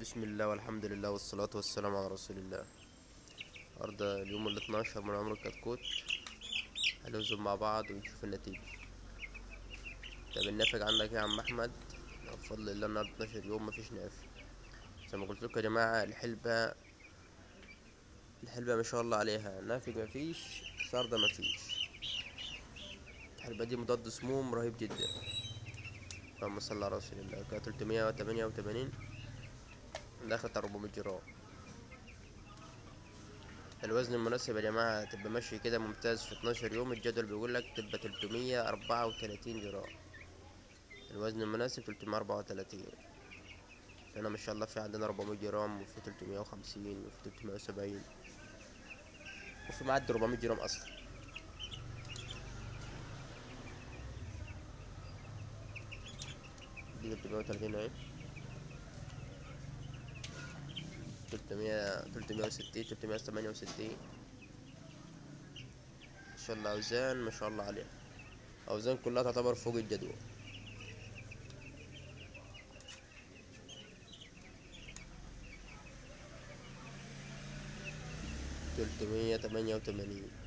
بسم الله والحمد لله والصلاة والسلام على رسول الله النهاردة اليوم ال 12 من عمر الكتكوت هنوزن مع بعض ونشوف النتيجة طب النافج عندك ايه يا عم أحمد بفضل الله النهاردة 12 يوم مفيش نافج زي ما قلت لكم يا جماعة الحلبة الحلبة ما شاء الله عليها نافج مفيش سردة مفيش الحلبة دي مضاد سموم رهيب جدا اللهم صل على رسول الله كانت 388 دخلت على 400 جرام الوزن المناسب يا جماعة تبقى ماشي كده ممتاز في 12 يوم الجدول بيقول لك تبقى 334 جرام الوزن المناسب 334 هنا ما شاء الله في عندنا 400 جرام وفي 350 وفي 370 وفي معدي 400 جرام اصلا دي 330 اهي 300 360 368 ما شاء الله اوزان ما شاء الله عليها اوزان كلها تعتبر فوق الجدول تلتمية تمانية وتمانين